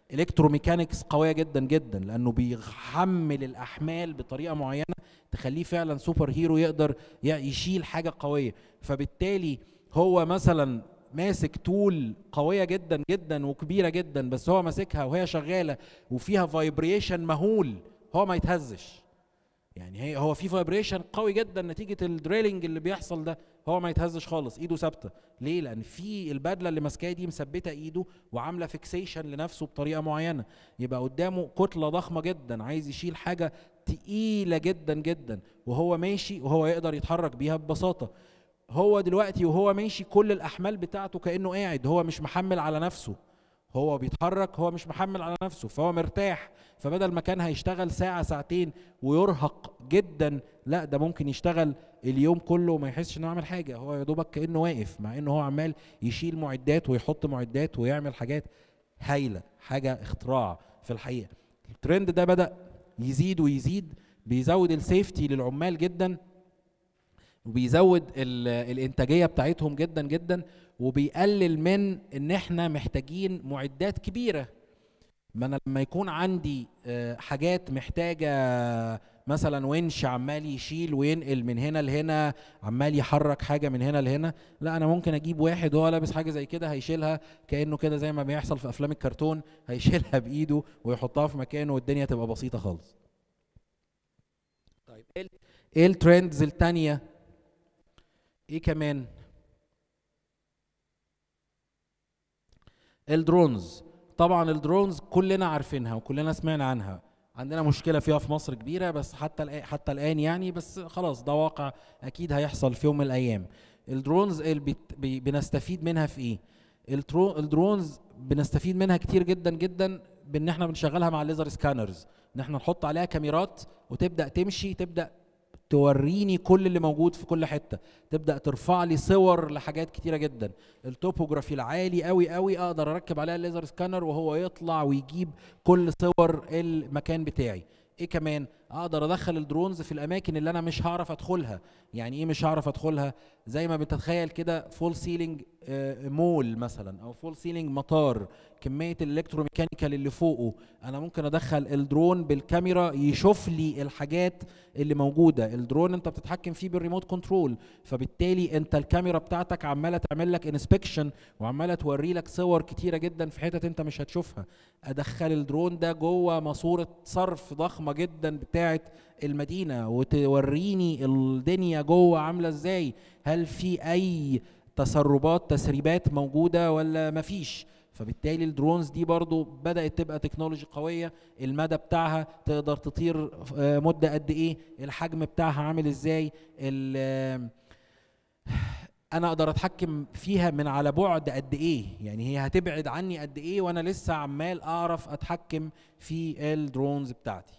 الكتروميكانكس قويه جدا جدا لانه بيحمل الاحمال بطريقه معينه تخليه فعلا سوبر هيرو يقدر يشيل حاجه قويه فبالتالي هو مثلا ماسك تول قويه جدا جدا وكبيره جدا بس هو ماسكها وهي شغاله وفيها فايبريشن مهول هو ما يتهزش يعني هي هو في فايبريشن قوي جدا نتيجه الدريلنج اللي بيحصل ده هو ما يتهزش خالص ايده ثابته ليه لان في البدله اللي ماسكاها دي مثبته ايده وعامله فيكسيشن لنفسه بطريقه معينه يبقى قدامه كتله ضخمه جدا عايز يشيل حاجه تقيله جدا جدا وهو ماشي وهو يقدر يتحرك بيها ببساطه هو دلوقتي وهو ماشي كل الاحمال بتاعته كانه قاعد هو مش محمل على نفسه هو بيتحرك هو مش محمل على نفسه فهو مرتاح فبدل ما كان هيشتغل ساعة ساعتين ويرهق جدا لا ده ممكن يشتغل اليوم كله وما يحسش انه عمل حاجة هو يا دوبك كأنه واقف مع انه هو عمال يشيل معدات ويحط معدات ويعمل حاجات هايلة حاجة اختراع في الحقيقة الترند ده بدأ يزيد ويزيد بيزود السيفتي للعمال جدا وبيزود الانتاجيه بتاعتهم جدا جدا وبيقلل من ان احنا محتاجين معدات كبيره ما انا لما يكون عندي حاجات محتاجه مثلا ونش عمال يشيل وينقل من هنا لهنا عمال يحرك حاجه من هنا لهنا لا انا ممكن اجيب واحد وهو لابس حاجه زي كده هيشيلها كانه كده زي ما بيحصل في افلام الكرتون هيشيلها بايده ويحطها في مكانه والدنيا تبقى بسيطه خالص طيب ايه الترندز الثانيه ايه كمان الدرونز طبعا الدرونز كلنا عارفينها وكلنا سمعنا عنها عندنا مشكلة فيها في مصر كبيرة بس حتى الآن حتى الآن يعني بس خلاص ده واقع أكيد هيحصل في يوم من الأيام. الدرونز اللي بنستفيد منها في إيه؟ الدرونز بنستفيد منها كتير جدا جدا بإن إحنا بنشغلها مع الليزر سكانرز، إن إحنا نحط عليها كاميرات وتبدأ تمشي تبدأ توريني كل اللي موجود في كل حته تبدا ترفع لي صور لحاجات كتيره جدا التوبوجرافي العالي قوي قوي اقدر اركب عليها الليزر سكانر وهو يطلع ويجيب كل صور المكان بتاعي ايه كمان اقدر ادخل الدرونز في الاماكن اللي انا مش هعرف ادخلها يعني ايه مش هعرف ادخلها زي ما بتتخيل كده فول سيلينج مول مثلا او فول سيلينج مطار كميه الالكتروميكانيكال اللي فوقه انا ممكن ادخل الدرون بالكاميرا يشوف لي الحاجات اللي موجوده الدرون انت بتتحكم فيه بالريموت كنترول فبالتالي انت الكاميرا بتاعتك عماله تعمل لك انسبكشن وعماله توري لك صور كتيره جدا في حتت انت مش هتشوفها ادخل الدرون ده جوه ماسوره صرف ضخمه جدا بتاعه المدينه وتوريني الدنيا جوه عامله ازاي هل في اي تسربات تسريبات موجوده ولا مفيش فبالتالي الدرونز دي برضو بدات تبقى تكنولوجي قويه المدى بتاعها تقدر تطير مده قد ايه الحجم بتاعها عامل ازاي انا اقدر اتحكم فيها من على بعد قد ايه يعني هي هتبعد عني قد ايه وانا لسه عمال اعرف اتحكم في الدرونز بتاعتي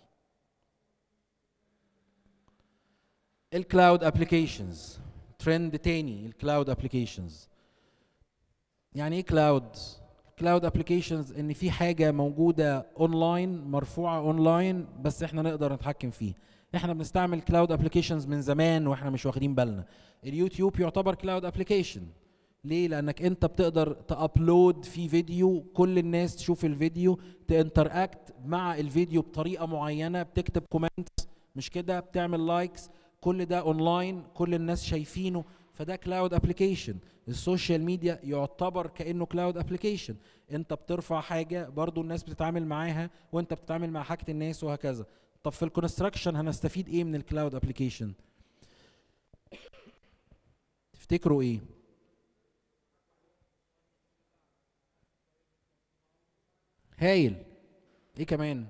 الكلاود ابلكيشنز ترند تاني الكلاود ابلكيشنز يعني ايه كلاود كلاود ابلكيشنز ان في حاجه موجوده اونلاين مرفوعه اونلاين بس احنا نقدر نتحكم فيه احنا بنستعمل كلاود ابلكيشنز من زمان واحنا مش واخدين بالنا اليوتيوب يعتبر كلاود ابلكيشن ليه لانك انت بتقدر تابلود في فيديو كل الناس تشوف الفيديو تانتراكت مع الفيديو بطريقه معينه بتكتب كومنتس مش كده بتعمل لايكس كل ده اونلاين كل الناس شايفينه فده كلاود ابلكيشن السوشيال ميديا يعتبر كانه كلاود ابلكيشن انت بترفع حاجه برضو الناس بتتعامل معاها وانت بتتعامل مع حاجه الناس وهكذا طب في الكونستراكشن هنستفيد ايه من الكلاود ابلكيشن تفتكروا ايه هايل ايه كمان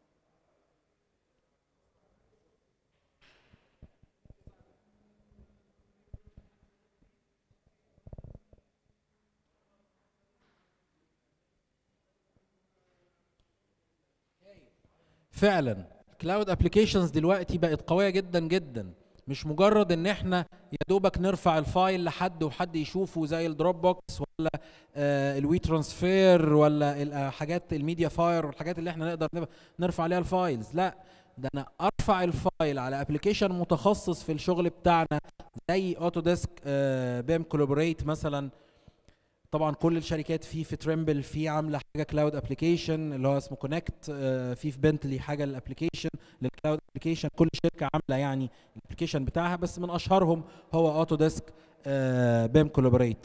فعلا كلاود ابلكيشنز دلوقتي بقت قويه جدا جدا مش مجرد ان احنا يا دوبك نرفع الفايل لحد وحد يشوفه زي الدروب بوكس ولا آه الوي ترانسفير ولا الحاجات الميديا فاير والحاجات اللي احنا نقدر نرفع عليها الفايلز لا ده انا ارفع الفايل على ابلكيشن متخصص في الشغل بتاعنا زي اوتوديسك آه بيم كولابوريت مثلا طبعا كل الشركات في في تريمبل في عامله حاجه كلاود ابلكيشن اللي هو اسمه كونكت في في بنتلي حاجه للابلكيشن للكلاود ابلكيشن كل شركه عامله يعني الابلكيشن بتاعها بس من اشهرهم هو اوتو ديسك بيم كولابوريت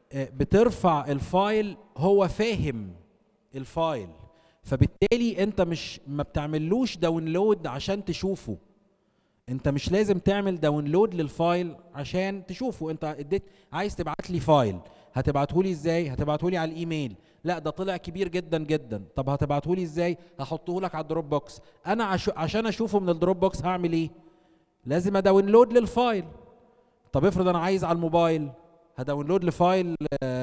بترفع الفايل هو فاهم الفايل فبالتالي انت مش ما بتعملوش داونلود عشان تشوفه انت مش لازم تعمل داونلود للفايل عشان تشوفه انت اديت عايز تبعت لي فايل هتبعته لي ازاي هتبعته لي على الايميل لا ده طلع كبير جدا جدا طب هتبعته لي ازاي هحطه لك على الدروب بوكس انا عش... عشان اشوفه من الدروب بوكس هعمل ايه لازم اداونلود للفايل طب افرض انا عايز على الموبايل هداونلود لفايل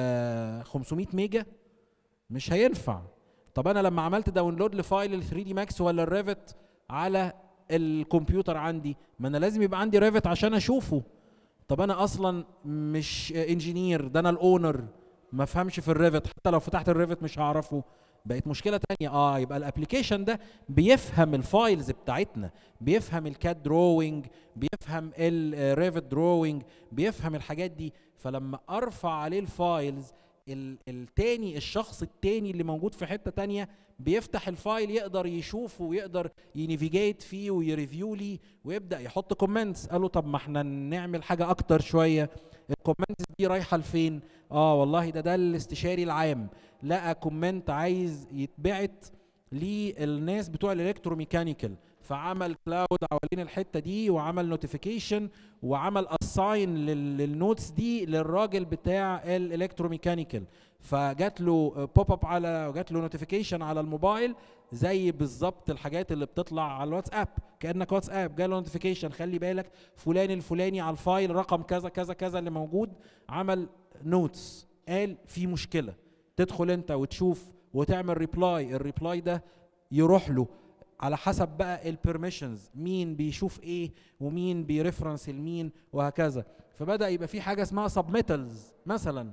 500 ميجا مش هينفع طب انا لما عملت داونلود لفايل ال 3 دي ماكس ولا الريفت على الكمبيوتر عندي ما انا لازم يبقى عندي ريفت عشان اشوفه طب انا اصلا مش انجينير ده انا الاونر ما افهمش في الريفت حتى لو فتحت الريفت مش هعرفه بقت مشكله تانية اه يبقى الابلكيشن ده بيفهم الفايلز بتاعتنا بيفهم الكاد دروينج بيفهم الريفت دروينج بيفهم الحاجات دي فلما ارفع عليه الفايلز التاني الشخص التاني اللي موجود في حته تانية بيفتح الفايل يقدر يشوفه ويقدر ينافيجيت فيه ويريفيو لي ويبدا يحط كومنتس قالوا طب ما احنا نعمل حاجه اكتر شويه الكومنتس دي رايحه لفين اه والله ده ده الاستشاري العام لقى كومنت عايز يتبعت للناس بتوع الالكتروميكانيكال فعمل كلاود حوالين الحته دي وعمل نوتيفيكيشن وعمل اساين للنوتس دي للراجل بتاع الالكتروميكانيكال فجات له بوب اب على جات له نوتيفيكيشن على الموبايل زي بالظبط الحاجات اللي بتطلع على الواتساب كانك واتساب جاله نوتيفيكيشن خلي بالك فلان الفلاني على الفايل رقم كذا كذا كذا اللي موجود عمل نوتس قال في مشكله تدخل انت وتشوف وتعمل ريبلاي الريبلاي ده يروح له على حسب بقى البرميشنز مين بيشوف ايه ومين بيرفرنس لمين وهكذا فبدا يبقى في حاجه اسمها سبميتلز مثلا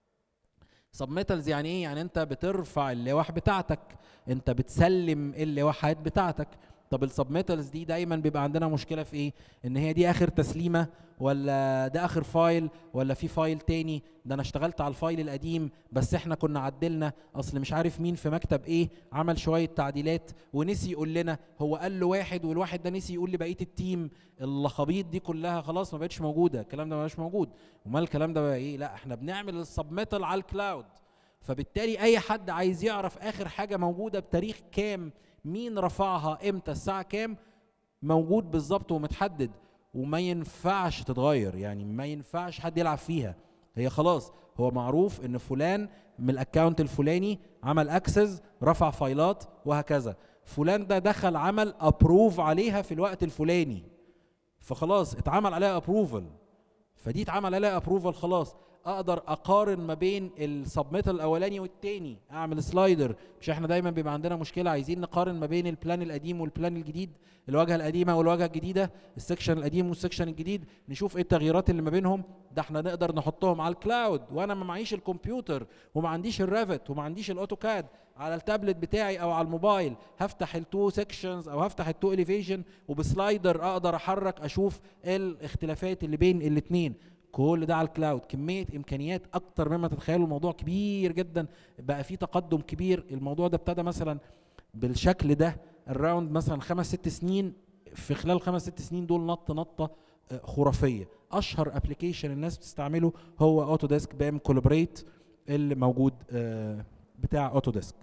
سبميتلز يعني ايه يعني انت بترفع اللوح بتاعتك انت بتسلم اللوحات بتاعتك طب السبميتلز دي دايما بيبقى عندنا مشكله في ايه ان هي دي اخر تسليمه ولا ده اخر فايل ولا في فايل تاني ده انا اشتغلت على الفايل القديم بس احنا كنا عدلنا اصل مش عارف مين في مكتب ايه عمل شويه تعديلات ونسي يقول لنا هو قال له واحد والواحد ده نسي يقول لبقيه التيم اللخبيط دي كلها خلاص ما بقتش موجوده الكلام ده ما بقاش موجود امال الكلام ده بقى ايه لا احنا بنعمل السبميتل على الكلاود فبالتالي اي حد عايز يعرف اخر حاجه موجوده بتاريخ كام مين رفعها امتى الساعه كام موجود بالظبط ومتحدد وما ينفعش تتغير يعني ما ينفعش حد يلعب فيها هي خلاص هو معروف ان فلان من الاكونت الفلاني عمل اكسس رفع فايلات وهكذا فلان ده دخل عمل ابروف عليها في الوقت الفلاني فخلاص اتعمل عليها ابروفل فدي اتعمل عليها ابروفل خلاص اقدر اقارن ما بين السبميت الاولاني والتاني اعمل سلايدر مش احنا دايما بيبقى عندنا مشكله عايزين نقارن ما بين البلان القديم والبلان الجديد الواجهه القديمه والواجهه الجديده السكشن القديم والسكشن الجديد نشوف ايه التغييرات اللي ما بينهم ده احنا نقدر نحطهم على الكلاود وانا ما معيش الكمبيوتر وما عنديش الريفت وما عنديش الاوتوكاد على التابلت بتاعي او على الموبايل هفتح التو سيكشنز او هفتح التو اليفيشن وبسلايدر اقدر احرك اشوف الاختلافات اللي بين الاثنين كل ده على الكلاود كميه امكانيات اكتر مما تتخيلوا الموضوع كبير جدا بقى في تقدم كبير الموضوع ده ابتدى مثلا بالشكل ده الراوند مثلا خمس ست سنين في خلال خمس ست سنين دول نط نطه خرافيه اشهر ابلكيشن الناس بتستعمله هو اوتو ديسك بام كولابريت اللي موجود بتاع اوتو ديسك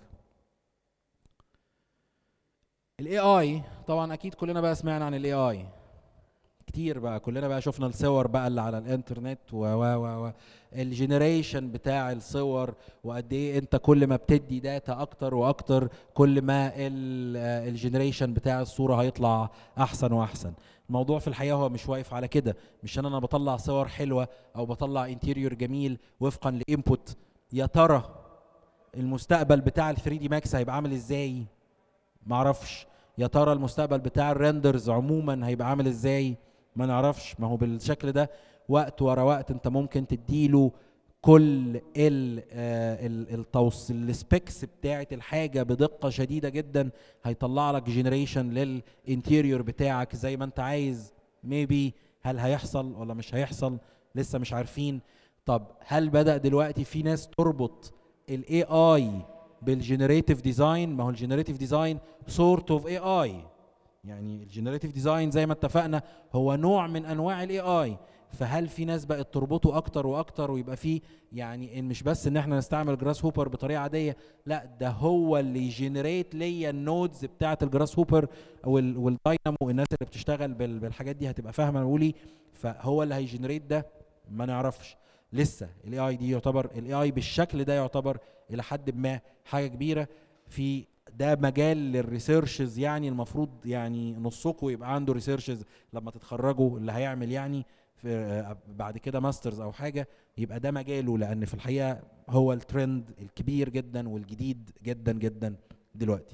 الاي اي طبعا اكيد كلنا بقى سمعنا عن الاي اي كتير بقى كلنا بقى شفنا الصور بقى اللي على الانترنت و و و, و الجنريشن بتاع الصور وقد ايه انت كل ما بتدي داتا اكتر واكتر كل ما الجنريشن بتاع الصوره هيطلع احسن واحسن الموضوع في الحقيقه هو مش واقف على كده مش انا انا بطلع صور حلوه او بطلع انتيريور جميل وفقا لانبوت يا ترى المستقبل بتاع ال 3 دي ماكس هيبقى عامل ازاي معرفش يا ترى المستقبل بتاع الريندرز عموما هيبقى عامل ازاي ما نعرفش ما هو بالشكل ده وقت ورا وقت انت ممكن تديله كل ال التوص السبيكس بتاعه الحاجه بدقه شديده جدا هيطلع لك جنريشن للانتيريور بتاعك زي ما انت عايز ميبي هل هيحصل ولا مش هيحصل لسه مش عارفين طب هل بدا دلوقتي في ناس تربط الاي اي بالجنريتيف ديزاين ما هو الجنريتيف ديزاين سورت اوف اي اي يعني الجنريتيف ديزاين زي ما اتفقنا هو نوع من انواع الاي اي فهل في ناس بقت تربطه اكتر واكتر ويبقى في يعني إن مش بس ان احنا نستعمل جراس هوبر بطريقه عاديه لا ده هو اللي يجنريت ليا النودز بتاعه الجراس هوبر والداينامو الناس اللي بتشتغل بال- بالحاجات دي هتبقى فاهمه أنا بقول ايه فهو اللي هيجنريت ده ما نعرفش لسه الاي اي دي يعتبر الاي اي بالشكل ده يعتبر الى حد ما حاجه كبيره في ده مجال للريسيرشز يعني المفروض يعني نصكم يبقى عنده ريسيرشز لما تتخرجوا اللي هيعمل يعني في آه، بعد كده ماسترز او حاجه يبقى ده مجاله لان في الحقيقه هو الترند الكبير جدا والجديد جدا جدا دلوقتي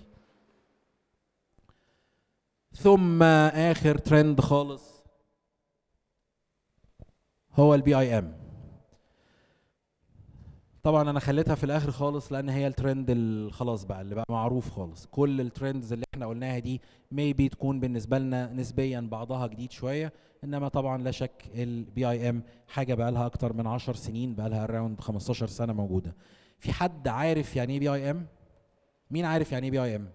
ثم اخر ترند خالص هو البي اي ام طبعا انا خليتها في الاخر خالص لان هي الترند ال- خلاص بقى اللي بقى معروف خالص كل الترندز اللي احنا قلناها دي ميبي تكون بالنسبه لنا نسبيا بعضها جديد شويه انما طبعا لا شك البي اي ام حاجه بقى لها اكتر من 10 سنين بقى لها اراوند 15 سنه موجوده في حد عارف يعني ايه بي اي ام مين عارف يعني ايه بي اي ام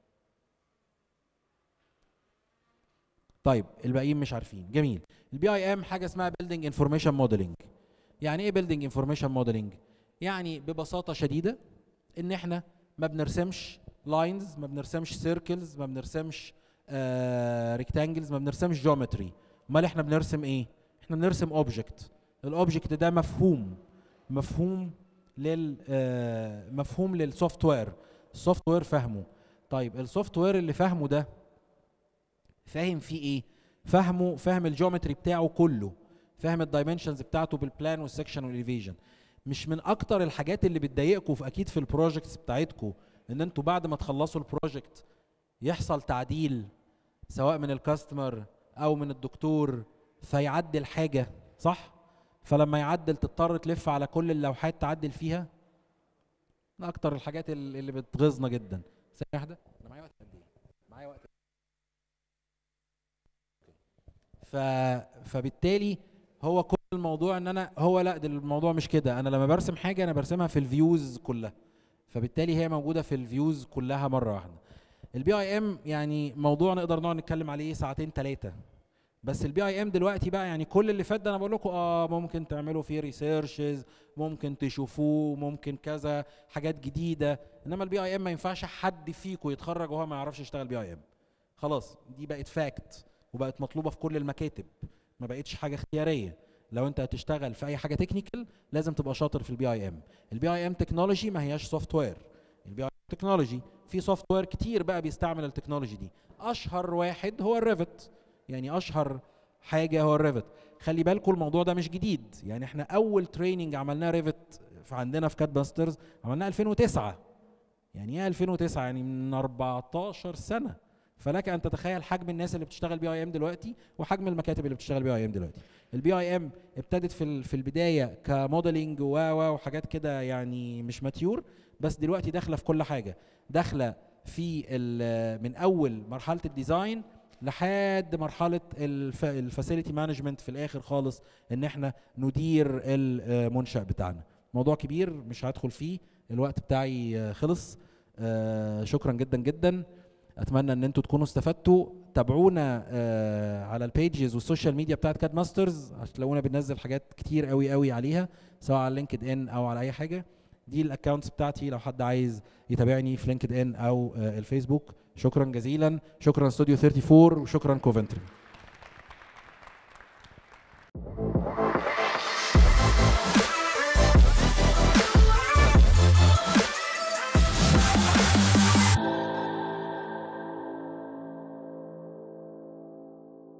طيب الباقيين مش عارفين جميل البي اي ام حاجه اسمها بيلدينج انفورميشن موديلنج يعني ايه بيلدينج انفورميشن موديلنج يعني ببساطه شديده ان احنا ما بنرسمش لاينز ما بنرسمش سيركلز ما بنرسمش ريكتانجلز ما بنرسمش جيومتري امال احنا بنرسم ايه احنا بنرسم اوبجكت الاوبجكت ده مفهوم مفهوم لل آه، مفهوم للسوفت وير السوفت وير فاهمه طيب السوفت وير اللي فاهمه ده فاهم فيه ايه فاهمه فاهم الجيومتري بتاعه كله فاهم الدايمنشنز بتاعته بالبلان والسكشن والاليفيجن مش من اكتر الحاجات اللي بتضايقكم في اكيد في البروجكتس بتاعتكم ان انتوا بعد ما تخلصوا البروجكت يحصل تعديل سواء من الكاستمر او من الدكتور فيعدل حاجه صح فلما يعدل تضطر تلف على كل اللوحات تعدل فيها من اكتر الحاجات اللي اللي بتغيظنا جدا ثانيه واحده انا معايا وقت قد ايه معايا وقت ف... فبالتالي هو كل الموضوع ان انا هو لا ده الموضوع مش كده انا لما برسم حاجه انا برسمها في الفيوز كلها فبالتالي هي موجوده في الفيوز كلها مره واحده البي اي ام يعني موضوع نقدر نقعد نتكلم عليه ساعتين ثلاثه بس البي اي ام دلوقتي بقى يعني كل اللي فات ده انا بقول لكم اه ممكن تعملوا فيه ريسيرشز ممكن تشوفوه ممكن كذا حاجات جديده انما البي اي ام ما ينفعش حد فيكم يتخرج وهو ما يعرفش يشتغل بي اي ام خلاص دي بقت فاكت وبقت مطلوبه في كل المكاتب ما بقتش حاجه اختياريه لو انت هتشتغل في اي حاجه تكنيكال لازم تبقى شاطر في البي اي ام البي اي ام تكنولوجي ما هياش سوفت وير البي اي ام تكنولوجي في سوفت وير كتير بقى بيستعمل التكنولوجي دي اشهر واحد هو الريفت يعني اشهر حاجه هو الريفت خلي بالكم الموضوع ده مش جديد يعني احنا اول تريننج عملناه ريفت في عندنا في كات باسترز عملناه 2009 يعني ايه 2009 يعني من 14 سنه فلك ان تتخيل حجم الناس اللي بتشتغل بي اي ام دلوقتي وحجم المكاتب اللي بتشتغل بي اي ام دلوقتي البي اي ام ابتدت في ال- في البدايه كموديلنج و و وحاجات كده يعني مش ماتيور بس دلوقتي داخله في كل حاجه داخله في ال- من اول مرحله الديزاين لحد مرحله الفاسيلتي مانجمنت في الاخر خالص ان احنا ندير المنشا بتاعنا موضوع كبير مش هدخل فيه الوقت بتاعي آه، خلص آه، شكرا جدا جدا اتمنى ان انتوا تكونوا استفدتوا تابعونا آه، على البيجز والسوشيال ميديا بتاعت كاد ماسترز هتلاقونا بننزل حاجات كتير قوي قوي عليها سواء على لينكد ان او على اي حاجه دي الاكونتس بتاعتي لو حد عايز يتابعني في لينكد ان او آه، الفيسبوك شكرا جزيلا شكرا استوديو 34 وشكرا كوفنتري